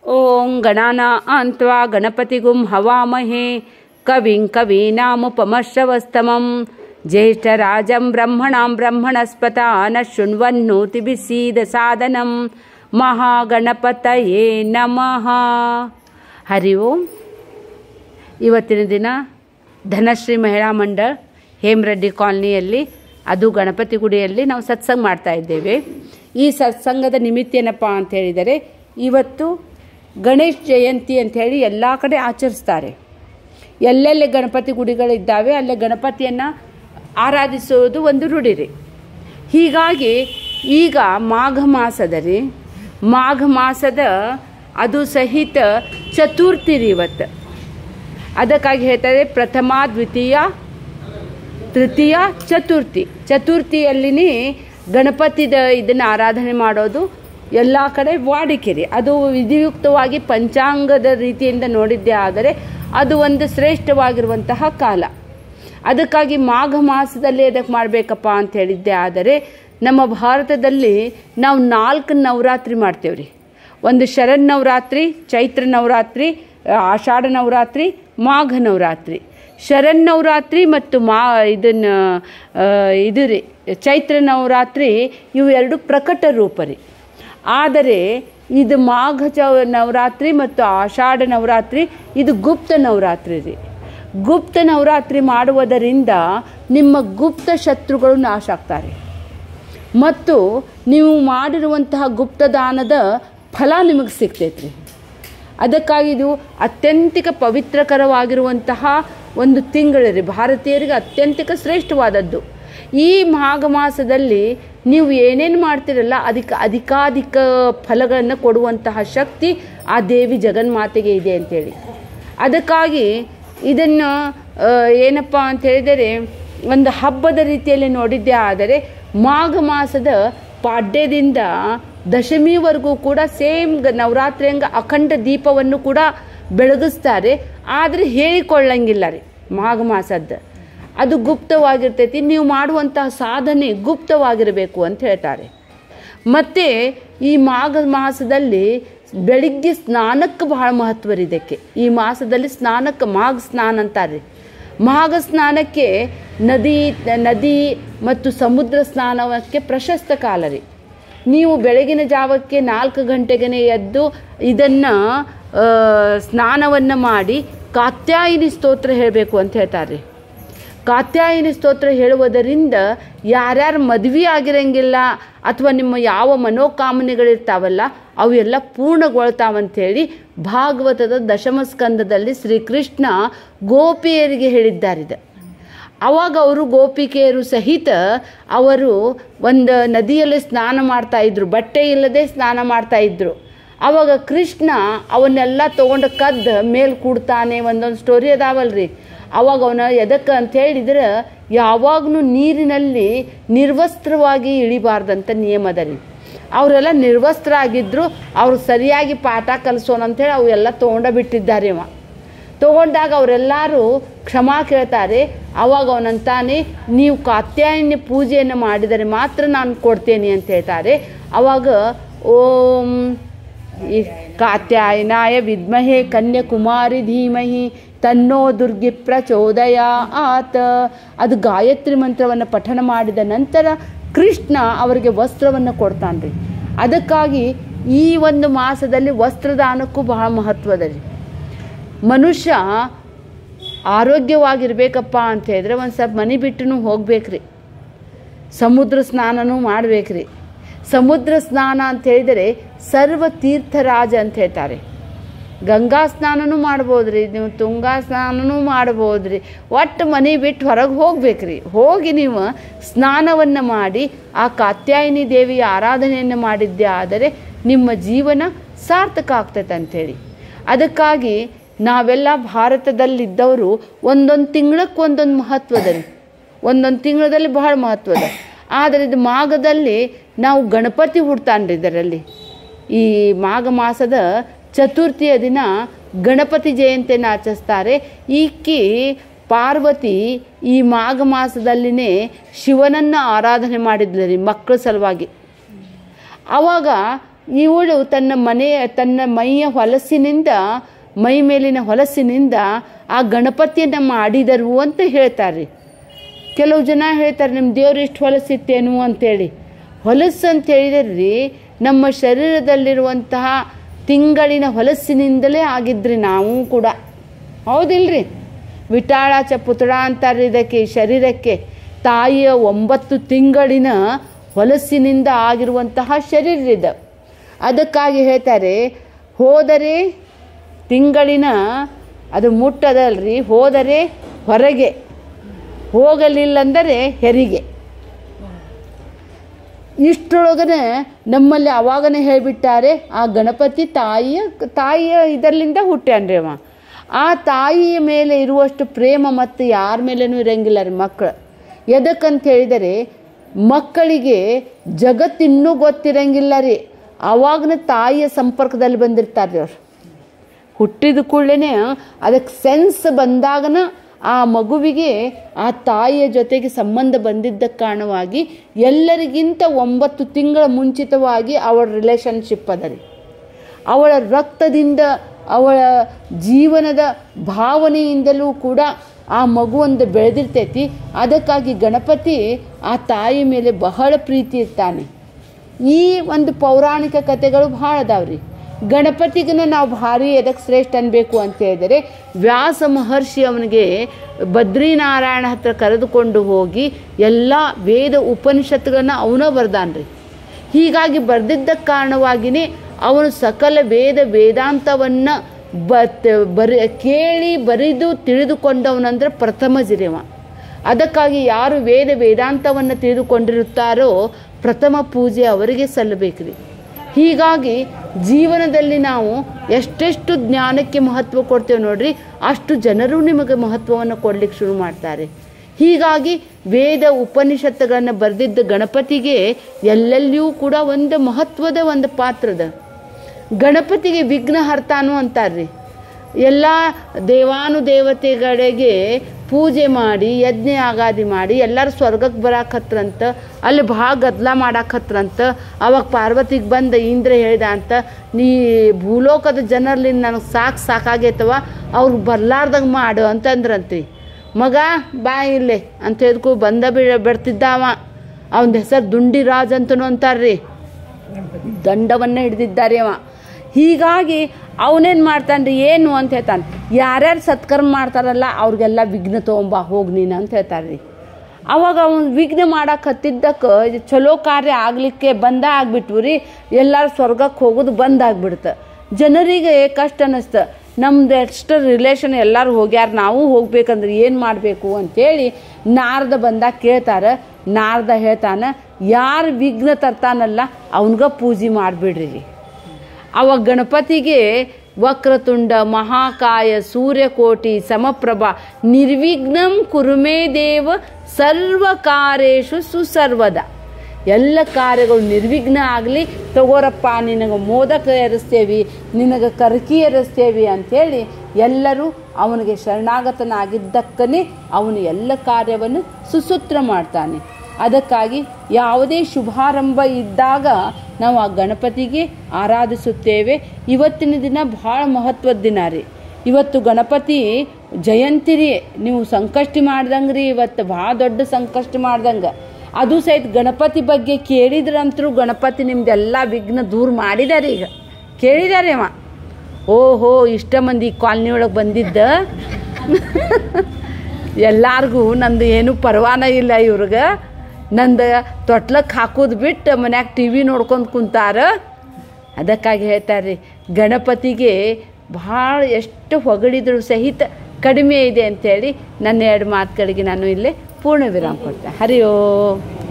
ಓಂ ಗಣಾನ ಅಂತ್ವಾ ಗಣಪತಿಗುಂ ಹವಾಮಹೇ ಕವಿಂ ಕವೀನಾಮುಪಮಶ್ರವಸ್ತಮಂ ಜ್ಯೇಷ್ಠರಾಜಂ ಬ್ರಹ್ಮಣಾಂ ಬ್ರಹ್ಮಣಸ್ಪತ ನ ಶೃಣ್ವನ್ನೋತಿಭಿಸೀದ ಸಾಧನಂ ಮಹಾಗಣಪತಯೇ ನಮಃ ಹರಿ ಓಂ ಇವತ್ತಿನ ದಿನ ಧನಶ್ರೀ ಮಹಿಳಾ ಮಂಡಳ ಹೇಮರೆಡ್ಡಿ ಕಾಲನಿಯಲ್ಲಿ ಅದು ಗಣಪತಿ ಗುಡಿಯಲ್ಲಿ ನಾವು ಸತ್ಸಂಗ ಮಾಡ್ತಾ ಇದ್ದೇವೆ ಈ ಸತ್ಸಂಗದ ನಿಮಿತ್ತ ಏನಪ್ಪ ಅಂತ ಹೇಳಿದರೆ ಇವತ್ತು ಗಣೇಶ ಜಯಂತಿ ಅಂತ ಹೇಳಿ ಎಲ್ಲ ಕಡೆ ಆಚರಿಸ್ತಾರೆ ಎಲ್ಲೆಲ್ಲಿ ಗಣಪತಿ ಗುಡಿಗಳಿದ್ದಾವೆ ಅಲ್ಲೇ ಗಣಪತಿಯನ್ನು ಆರಾಧಿಸೋದು ಒಂದು ರೂಢಿರಿ ಹೀಗಾಗಿ ಈಗ ಮಾಘ ಮಾಸದಲ್ಲಿ ಮಾಘ ಮಾಸದ ಅದು ಸಹಿತ ಚತುರ್ಥಿ ರೀ ಇವತ್ತು ಅದಕ್ಕಾಗಿ ಹೇಳ್ತಾರೆ ಪ್ರಥಮ ದ್ವಿತೀಯ ತೃತೀಯ ಚತುರ್ಥಿ ಚತುರ್ಥಿಯಲ್ಲಿನೇ ಗಣಪತಿದ ಇದನ್ನು ಆರಾಧನೆ ಮಾಡೋದು ಎಲ್ಲ ಕಡೆ ವಾಡಿಕೆ ರೀ ಅದು ವಿಧಿಯುಕ್ತವಾಗಿ ಪಂಚಾಂಗದ ರೀತಿಯಿಂದ ನೋಡಿದ್ದೇ ಆದರೆ ಅದು ಒಂದು ಶ್ರೇಷ್ಠವಾಗಿರುವಂತಹ ಕಾಲ ಅದಕ್ಕಾಗಿ ಮಾಘ ಮಾಸದಲ್ಲಿ ಅದಕ್ಕೆ ಮಾಡಬೇಕಪ್ಪ ಅಂತ ಹೇಳಿದ್ದೆ ಆದರೆ ನಮ್ಮ ಭಾರತದಲ್ಲಿ ನಾವು ನಾಲ್ಕು ನವರಾತ್ರಿ ಮಾಡ್ತೇವೆ ರೀ ಒಂದು ಶರಣ್ ನವರಾತ್ರಿ ಚೈತ್ರ ನವರಾತ್ರಿ ಆಷಾಢ ನವರಾತ್ರಿ ಮಾಘ ನವರಾತ್ರಿ ಶರಣ್ ನವರಾತ್ರಿ ಮತ್ತು ಮಾ ಇದನ್ನು ಇದು ರೀ ಚೈತ್ರ ನವರಾತ್ರಿ ಇವು ಎರಡು ಪ್ರಕಟ ರೂಪ ರೀ ಆದರೆ ಇದು ಮಾಘ ಚ ನವರಾತ್ರಿ ಮತ್ತು ಆಷಾಢ ನವರಾತ್ರಿ ಇದು ಗುಪ್ತ ನವರಾತ್ರಿ ರೀ ಗುಪ್ತ ನವರಾತ್ರಿ ಮಾಡುವುದರಿಂದ ನಿಮ್ಮ ಗುಪ್ತ ಶತ್ರುಗಳು ನಾಶ ಆಗ್ತಾರೆ ಮತ್ತು ನೀವು ಮಾಡಿರುವಂತಹ ಗುಪ್ತದಾನದ ಫಲ ನಿಮಗೆ ಸಿಗ್ತೈತ್ರಿ ಅದಕ್ಕಾಗಿ ಇದು ಅತ್ಯಂತಿಕ ಪವಿತ್ರಕರವಾಗಿರುವಂತಹ ಒಂದು ತಿಂಗಳು ರೀ ಭಾರತೀಯರಿಗೆ ಅತ್ಯಂತಿಕ ಶ್ರೇಷ್ಠವಾದದ್ದು ಈ ಮಾಘ ಮಾಸದಲ್ಲಿ ನೀವು ಏನೇನು ಮಾಡ್ತಿರಲ್ಲ ಅದಕ್ಕೆ ಅಧಿಕಾಧಿಕ ಫಲಗಳನ್ನು ಕೊಡುವಂತಹ ಶಕ್ತಿ ಆ ದೇವಿ ಜಗನ್ಮಾತೆಗೆ ಇದೆ ಅಂತೇಳಿ ಅದಕ್ಕಾಗಿ ಇದನ್ನು ಏನಪ್ಪ ಅಂತ ಹೇಳಿದರೆ ಒಂದು ಹಬ್ಬದ ರೀತಿಯಲ್ಲಿ ನೋಡಿದ್ದೇ ಆದರೆ ಮಾಘ ಮಾಸದ ಪಾಡ್ಯದಿಂದ ದಶಮಿವರೆಗೂ ಕೂಡ ಸೇಮ್ ನವರಾತ್ರಿ ಹಂಗೆ ಅಖಂಡ ದೀಪವನ್ನು ಕೂಡ ಬೆಳಗಿಸ್ತಾರೆ ಆದರೆ ಹೇಳಿಕೊಳ್ಳಂಗಿಲ್ಲ ರೀ ಮಾಘ ಮಾಸದ್ದು ಅದು ಗುಪ್ತವಾಗಿರ್ತೈತಿ ನೀವು ಮಾಡುವಂತಹ ಸಾಧನೆ ಗುಪ್ತವಾಗಿರಬೇಕು ಅಂತ ಹೇಳ್ತಾರೆ ಮತ್ತು ಈ ಮಾಘ ಮಾಸದಲ್ಲಿ ಬೆಳಿಗ್ಗೆ ಸ್ನಾನಕ್ಕೆ ಬಹಳ ಮಹತ್ವ ರೀ ಇದಕ್ಕೆ ಈ ಮಾಸದಲ್ಲಿ ಸ್ನಾನಕ್ಕೆ ಮಾಘ ಸ್ನಾನ ಅಂತಾರೆ ಮಾಘ ಸ್ನಾನಕ್ಕೆ ನದಿ ನದಿ ಮತ್ತು ಸಮುದ್ರ ಸ್ನಾನಕ್ಕೆ ಪ್ರಶಸ್ತ ಕಾಲ ರೀ ನೀವು ಬೆಳಗಿನ ಜಾವಕ್ಕೆ ನಾಲ್ಕು ಗಂಟೆಗೆ ಎದ್ದು ಇದನ್ನು ಸ್ನಾನವನ್ನು ಮಾಡಿ ಕಾತ್ಯಾಯಿನಿ ಸ್ತೋತ್ರ ಹೇಳಬೇಕು ಅಂತ ಹೇಳ್ತಾರೆ ಕಾತ್ಯಾಯಿನಿ ಸ್ತೋತ್ರ ಹೇಳುವುದರಿಂದ ಯಾರ್ಯಾರು ಮದುವೆ ಆಗಿರಂಗಿಲ್ಲ ಅಥವಾ ನಿಮ್ಮ ಯಾವ ಮನೋಕಾಮನೆಗಳಿರ್ತಾವಲ್ಲ ಅವೆಲ್ಲ ಪೂರ್ಣಗೊಳ್ತಾವಂಥೇಳಿ ಭಾಗವತದ ದಶಮ ಸ್ಕಂದದಲ್ಲಿ ಶ್ರೀಕೃಷ್ಣ ಗೋಪಿಯರಿಗೆ ಹೇಳಿದ್ದಾರಿದೆ ಅವಾಗ ಅವರು ಗೋಪಿಕೆಯರು ಸಹಿತ ಅವರು ಒಂದು ನದಿಯಲ್ಲಿ ಸ್ನಾನ ಮಾಡ್ತಾ ಇದ್ರು ಬಟ್ಟೆ ಇಲ್ಲದೆ ಸ್ನಾನ ಮಾಡ್ತಾ ಇದ್ರು ಅವಾಗ ಕೃಷ್ಣ ಅವನ್ನೆಲ್ಲ ತೊಗೊಂಡು ಕದ್ದು ಮೇಲೆ ಕೂಡ್ತಾನೆ ಒಂದೊಂದು ಸ್ಟೋರಿ ಅದಾವಲ್ರಿ ಅವಾಗ ಅವನ ಎದಕ್ಕೆ ಅಂತ ಹೇಳಿದ್ರೆ ಯಾವಾಗಲೂ ನೀರಿನಲ್ಲಿ ನಿರ್ವಸ್ತ್ರವಾಗಿ ಇಳಿಬಾರ್ದಂತ ನಿಯಮದ ರೀ ಅವರೆಲ್ಲ ನಿರ್ವಸ್ತ್ರ ಆಗಿದ್ದರು ಅವ್ರು ಸರಿಯಾಗಿ ಪಾಠ ಕಲಿಸೋಣ ಅಂಥೇಳಿ ಅವೆಲ್ಲ ತೊಗೊಂಡ ಬಿಟ್ಟಿದ್ದಾರೆ ಅವ ತೊಗೊಂಡಾಗ ಅವರೆಲ್ಲರೂ ಕ್ಷಮಾ ಕೇಳ್ತಾರೆ ಅವಾಗ ಅವನಂತಾನೆ ನೀವು ಕಾತ್ಯಾಯನ್ಯ ಪೂಜೆಯನ್ನು ಮಾಡಿದರೆ ಮಾತ್ರ ನಾನು ಕೊಡ್ತೇನೆ ಅಂತ ಹೇಳ್ತಾರೆ ಅವಾಗ ಓಂ ಈ ಕಾತ್ಯಾಯನಾಯ ವಿದ್ಮಹೇ ಕನ್ಯಾಕುಮಾರಿ ಧೀಮಹಿ ತನ್ನೋ ದುರ್ಗಿ ಪ್ರಚೋದಯ ಆತ ಅದು ಗಾಯತ್ರಿ ಮಂತ್ರವನ್ನು ಪಠಣ ಮಾಡಿದ ನಂತರ ಕೃಷ್ಣ ಅವರಿಗೆ ವಸ್ತ್ರವನ್ನು ಕೊಡ್ತಾನೆ ರೀ ಅದಕ್ಕಾಗಿ ಈ ಒಂದು ಮಾಸದಲ್ಲಿ ವಸ್ತ್ರದಾನಕ್ಕೂ ಬಹಳ ಮಹತ್ವದ ರೀ ಮನುಷ್ಯ ಆರೋಗ್ಯವಾಗಿರ್ಬೇಕಪ್ಪ ಅಂತ ಹೇಳಿದ್ರೆ ಒಂದು ಸ್ವಲ್ಪ ಮನೆ ಬಿಟ್ಟು ಹೋಗ್ಬೇಕ್ರಿ ಸಮುದ್ರ ಸ್ನಾನನೂ ಮಾಡ್ಬೇಕ್ರಿ ಸಮುದ್ರ ಸ್ನಾನ ಅಂತ ಹೇಳಿದರೆ ಸರ್ವ ತೀರ್ಥರಾಜ ಅಂತ ಹೇಳ್ತಾರೆ ಗಂಗಾ ಸ್ನಾನನೂ ಮಾಡ್ಬೋದ್ರಿ ನೀವು ತುಂಗಾ ಸ್ನಾನನೂ ಮಾಡ್ಬೋದ್ರಿ ಒಟ್ಟು ಮನೆ ಬಿಟ್ಟು ಹೊರಗೆ ಹೋಗ್ಬೇಕ್ರಿ ಹೋಗಿ ನೀವು ಸ್ನಾನವನ್ನು ಮಾಡಿ ಆ ಕಾತ್ಯಾಯಿನಿ ದೇವಿಯ ಆರಾಧನೆಯನ್ನು ಮಾಡಿದ್ದೇ ಆದರೆ ನಿಮ್ಮ ಜೀವನ ಸಾರ್ಥಕ ಆಗ್ತೈತೆ ಅಂಥೇಳಿ ಅದಕ್ಕಾಗಿ ನಾವೆಲ್ಲ ಭಾರತದಲ್ಲಿದ್ದವರು ಒಂದೊಂದು ತಿಂಗಳಕ್ಕೆ ಒಂದೊಂದು ಮಹತ್ವದ ರೀ ಒಂದೊಂದು ತಿಂಗಳಲ್ಲಿ ಬಹಳ ಮಹತ್ವದ ಆದರೆ ಇದು ಮಾಘದಲ್ಲಿ ನಾವು ಗಣಪತಿ ಹುಡ್ತಾನ್ರಿ ಇದರಲ್ಲಿ ಈ ಮಾಘ ಮಾಸದ ಚತುರ್ಥಿಯ ದಿನ ಗಣಪತಿ ಜಯಂತಿಯನ್ನು ಆಚರಿಸ್ತಾರೆ ಈಕಿ ಪಾರ್ವತಿ ಈ ಮಾಘ ಮಾಸದಲ್ಲಿನೇ ಶಿವನನ್ನು ಆರಾಧನೆ ಮಾಡಿದ್ಲು ರೀ ಮಕ್ಕಳ ಸಲುವಾಗಿ ಆವಾಗ ಇವಳು ತನ್ನ ಮನೆಯ ತನ್ನ ಮೈಯ ಹೊಲಸಿನಿಂದ ಮೈ ಮೇಲಿನ ಹೊಲಸಿನಿಂದ ಆ ಗಣಪತಿಯನ್ನು ಮಾಡಿದರು ಅಂತ ಹೇಳ್ತಾರೆ ಕೆಲವು ಜನ ಹೇಳ್ತಾರೆ ನಿಮ್ಮ ದೇವ್ರು ಇಷ್ಟು ಹೊಲಸಿತ್ತೇನು ಅಂತೇಳಿ ಹೊಲಸು ಅಂತ ಹೇಳಿದ್ರಿ ನಮ್ಮ ಶರೀರದಲ್ಲಿರುವಂತಹ ತಿಂಗಳಿನ ಹೊಲಸಿನಿಂದಲೇ ಆಗಿದ್ರಿ ನಾವು ಕೂಡ ಹೌದಿಲ್ರಿ ವಿಟಾಳ ಚ ಪುತಳ ಅಂತಾರೆ ಇದಕ್ಕೆ ಈ ಶರೀರಕ್ಕೆ ತಾಯಿಯ ಒಂಬತ್ತು ತಿಂಗಳಿನ ಹೊಲಸಿನಿಂದ ಆಗಿರುವಂತಹ ಶರೀರ ಇದು ಅದಕ್ಕಾಗಿ ಹೇಳ್ತಾರೆ ಹೋದರೆ ತಿಂಗಳಿನ ಅದು ಮುಟ್ಟದಲ್ರಿ ಹೋದರೆ ಹೊರಗೆ ಹೋಗಲಿಲ್ಲಂದರೆ ಹೆರಿಗೆ ಇಷ್ಟರೊಳಗನೆ ನಮ್ಮಲ್ಲಿ ಅವಾಗನೇ ಹೇಳಿಬಿಟ್ಟಾರೆ ಆ ಗಣಪತಿ ತಾಯಿಯ ತಾಯಿಯ ಇದರಲ್ಲಿಂದ ಹುಟ್ಟ್ಯಾನ್ರಿ ಅವ ಆ ತಾಯಿಯ ಮೇಲೆ ಇರುವಷ್ಟು ಪ್ರೇಮ ಮತ್ತು ಯಾರ ಮೇಲೇನೂ ಇರಂಗಿಲ್ಲ ರೀ ಮಕ್ಕಳು ಎದಕ್ಕಂತ ಹೇಳಿದರೆ ಮಕ್ಕಳಿಗೆ ಜಗತ್ತಿನ್ನೂ ಗೊತ್ತಿರಂಗಿಲ್ಲ ರೀ ಅವಾಗನೇ ತಾಯಿಯ ಸಂಪರ್ಕದಲ್ಲಿ ಬಂದಿರ್ತಾರೆ ಅವ್ರು ಹುಟ್ಟಿದ ಕೂಡಲೇ ಅದಕ್ಕೆ ಸೆನ್ಸ್ ಬಂದಾಗನ ಆ ಮಗುವಿಗೆ ಆ ತಾಯಿಯ ಜೊತೆಗೆ ಸಂಬಂಧ ಬಂದಿದ್ದ ಕಾರಣವಾಗಿ ಎಲ್ಲರಿಗಿಂತ ಒಂಬತ್ತು ತಿಂಗಳ ಮುಂಚಿತವಾಗಿ ಅವಳ ರಿಲೇಷನ್ಶಿಪ್ ಅದ ರೀ ಅವಳ ರಕ್ತದಿಂದ ಅವಳ ಜೀವನದ ಭಾವನೆಯಿಂದಲೂ ಕೂಡ ಆ ಮಗು ಒಂದು ಬೆಳೆದಿರ್ತೈತಿ ಅದಕ್ಕಾಗಿ ಗಣಪತಿ ಆ ತಾಯಿ ಮೇಲೆ ಬಹಳ ಪ್ರೀತಿ ಇರ್ತಾನೆ ಈ ಒಂದು ಪೌರಾಣಿಕ ಕಥೆಗಳು ಭಾಳ ಅದಾವ್ರಿ ಗಣಪತಿಗನ ನಾವು ಭಾರಿ ಎದಕ್ಕೆ ಶ್ರೇಷ್ಠ ಅನ್ಬೇಕು ಅಂತ ಹೇಳಿದರೆ ವ್ಯಾಸ ಮಹರ್ಷಿ ಅವನಿಗೆ ಬದ್ರಿನಾರಾಯಣ ಹತ್ರ ಕರೆದುಕೊಂಡು ಹೋಗಿ ಎಲ್ಲ ವೇದ ಉಪನಿಷತ್ತುಗಳನ್ನ ಅವನ ಬರ್ದಾನ್ರಿ ಹೀಗಾಗಿ ಬರೆದಿದ್ದ ಕಾರಣವಾಗಿಯೇ ಅವನು ಸಕಲ ವೇದ ವೇದಾಂತವನ್ನು ಬತ್ ಬರಿ ಕೇಳಿ ಬರಿದು ತಿಳಿದುಕೊಂಡವನಂದ್ರೆ ಪ್ರಥಮ ಜಿರೆವ ಅದಕ್ಕಾಗಿ ಯಾರು ವೇದ ವೇದಾಂತವನ್ನು ತಿಳಿದುಕೊಂಡಿರುತ್ತಾರೋ ಪ್ರಥಮ ಪೂಜೆ ಅವರಿಗೆ ಸಲ್ಲಬೇಕ್ರಿ ಹೀಗಾಗಿ ಜೀವನದಲ್ಲಿ ನಾವು ಎಷ್ಟೆಷ್ಟು ಜ್ಞಾನಕ್ಕೆ ಮಹತ್ವ ಕೊಡ್ತೇವೆ ನೋಡ್ರಿ ಅಷ್ಟು ಜನರು ನಿಮಗೆ ಮಹತ್ವವನ್ನು ಕೊಡ್ಲಿಕ್ಕೆ ಶುರು ಮಾಡ್ತಾರೆ ಹೀಗಾಗಿ ವೇದ ಉಪನಿಷತ್ತುಗಳನ್ನು ಬರೆದಿದ್ದ ಗಣಪತಿಗೆ ಎಲ್ಲೆಲ್ಲಿಯೂ ಕೂಡ ಒಂದು ಮಹತ್ವದ ಒಂದು ಪಾತ್ರದ ಗಣಪತಿಗೆ ವಿಘ್ನಹರ್ತಾನು ಅಂತಾರ್ರಿ ಎಲ್ಲ ದೇವಾನುದೇವತೆಗಳಿಗೆ ಪೂಜೆ ಮಾಡಿ ಯಜ್ಞ ಆಗಾದಿ ಮಾಡಿ ಎಲ್ಲರೂ ಸ್ವರ್ಗಕ್ಕೆ ಬರಾಕತ್ರಂತ ಅಲ್ಲಿ ಭಾಳ ಗದ್ದಲ ಮಾಡಾಕತ್ರಂತ ಅವಾಗ ಪಾರ್ವತಿಗೆ ಬಂದ ಇಂದ್ರ ಹೇಳ್ದ ಅಂತ ನೀ ಭೂಲೋಕದ ಜನರಲ್ಲಿ ನನಗೆ ಸಾಕು ಸಾಕಾಗೈತವ ಅವ್ರಿಗೆ ಬರ್ಲಾರ್ದಂಗೆ ಮಾಡು ಅಂತಂದ್ರಂತ್ರಿ ಮಗ ಬಾ ಇಲ್ಲೇ ಅಂತ ಹೇಳಿದ್ಕು ಬಂದ ಬಿಡ ಬಿಡ್ತಿದ್ದಾವ ಅವನ ಹೆಸರು ದುಂಡಿರಾಜ್ ಅಂತನೂ ಅಂತಾರ್ರಿ ದಂಡವನ್ನು ಹಿಡಿದಿದ್ದಾರೆ ಅವ ಹೀಗಾಗಿ ಅವನೇನು ಮಾಡ್ತಾನೆ ರೀ ಏನು ಅಂತ ಹೇಳ್ತಾನೆ ಯಾರ್ಯಾರು ಸತ್ಕರ್ಮ ಮಾಡ್ತಾರಲ್ಲ ಅವ್ರಿಗೆಲ್ಲ ವಿಘ್ನ ತೊಗೊಂಬ ಹೋಗಿ ನೀನು ಅಂತ ಹೇಳ್ತಾರೆ ರೀ ಅವಾಗ ಅವ್ನು ವಿಘ್ನ ಮಾಡಕ್ಕೆ ಹತ್ತಿದ್ದಕ್ಕೆ ಇದು ಚಲೋ ಕಾರ್ಯ ಆಗಲಿಕ್ಕೆ ಬಂದ ಆಗ್ಬಿಟ್ವು ರೀ ಎಲ್ಲರೂ ಸ್ವರ್ಗಕ್ಕೆ ಹೋಗೋದು ಬಂದ್ ಆಗ್ಬಿಡ್ತು ಜನರಿಗೆ ಕಷ್ಟ ಅನ್ನಿಸ್ತು ನಮ್ದು ಎಷ್ಟು ರಿಲೇಷನ್ ಎಲ್ಲರೂ ಹೋಗ್ಯಾರ ನಾವು ಹೋಗ್ಬೇಕಂದ್ರೆ ಏನು ಮಾಡಬೇಕು ಅಂತೇಳಿ ನಾರದ ಬಂದಾಗ ಕೇಳ್ತಾರೆ ನಾರದ ಹೇಳ್ತಾನೆ ಯಾರು ವಿಘ್ನ ತರ್ತಾನಲ್ಲ ಅವನಿಗೆ ಪೂಜೆ ಮಾಡಿಬಿಡ್ರಿ ರೀ ಅವಾಗ ಗಣಪತಿಗೆ ವಕ್ರತುಂಡ ಮಹಾಕಾಯ ಸೂರ್ಯಕೋಟಿ ಸಮಪ್ರಭ ನಿರ್ವಿಘ್ನಂ ಕುರುಮೇ ದೇವ ಸರ್ವ ಕಾರ್ಯೇಶು ಸುಸರ್ವದ ಎಲ್ಲ ಕಾರ್ಯಗಳು ನಿರ್ವಿಘ್ನ ಆಗಲಿ ತಗೋರಪ್ಪ ನಿನಗೆ ಮೋದಕ ಎರಸ್ತೇವಿ ನಿನಗೆ ಕರ್ಕಿ ಎರಸ್ತೇವಿ ಅಂಥೇಳಿ ಎಲ್ಲರೂ ಅವನಿಗೆ ಶರಣಾಗತನಾಗಿದ್ದಕ್ಕನೇ ಅವನು ಎಲ್ಲ ಕಾರ್ಯವನ್ನು ಸುಸೂತ್ರ ಮಾಡ್ತಾನೆ ಅದಕ್ಕಾಗಿ ಯಾವುದೇ ಶುಭಾರಂಭ ಇದ್ದಾಗ ನಾವು ಆ ಗಣಪತಿಗೆ ಆರಾಧಿಸುತ್ತೇವೆ ಇವತ್ತಿನ ದಿನ ಭಾಳ ಮಹತ್ವದ ದಿನ ರೀ ಇವತ್ತು ಗಣಪತಿ ಜಯಂತಿ ರೀ ನೀವು ಸಂಕಷ್ಟಿ ಮಾಡ್ದಂಗೆ ರೀ ಇವತ್ತು ಭಾಳ ದೊಡ್ಡ ಸಂಕಷ್ಟಿ ಮಾಡ್ದಂಗೆ ಅದು ಸಹಿತ ಗಣಪತಿ ಬಗ್ಗೆ ಕೇಳಿದ್ರಂತರೂ ಗಣಪತಿ ನಿಮ್ದೆಲ್ಲ ವಿಘ್ನ ದೂರ ಮಾಡಿದಾರೆ ಈಗ ಕೇಳಿದ್ದಾರೆ ಅವ ಓಹೋ ಇಷ್ಟ ಮಂದಿ ಕಾಲನಿ ಒಳಗೆ ಬಂದಿದ್ದ ಎಲ್ಲಾರ್ಗೂ ನಂದು ಏನು ಪರವಾನ ಇಲ್ಲ ಇವ್ರಿಗೆ ನಂದು ತೊಟ್ಲಕ್ಕೆ ಹಾಕೋದು ಬಿಟ್ಟು ಮನ್ಯಾಗ ಟಿ ವಿ ನೋಡ್ಕೊಂಡು ಕುಂತಾರ ಅದಕ್ಕಾಗಿ ಹೇಳ್ತಾರೆ ಗಣಪತಿಗೆ ಭಾಳ ಎಷ್ಟು ಹೊಗಳಿದ್ರು ಸಹಿತ ಕಡಿಮೆ ಇದೆ ಅಂಥೇಳಿ ನನ್ನ ಎರಡು ಮಾತುಗಳಿಗೆ ನಾನು ಇಲ್ಲೇ ಪೂರ್ಣ ವಿರಾಮ ಕೊಡ್ತೆ ಹರಿ ಓಂ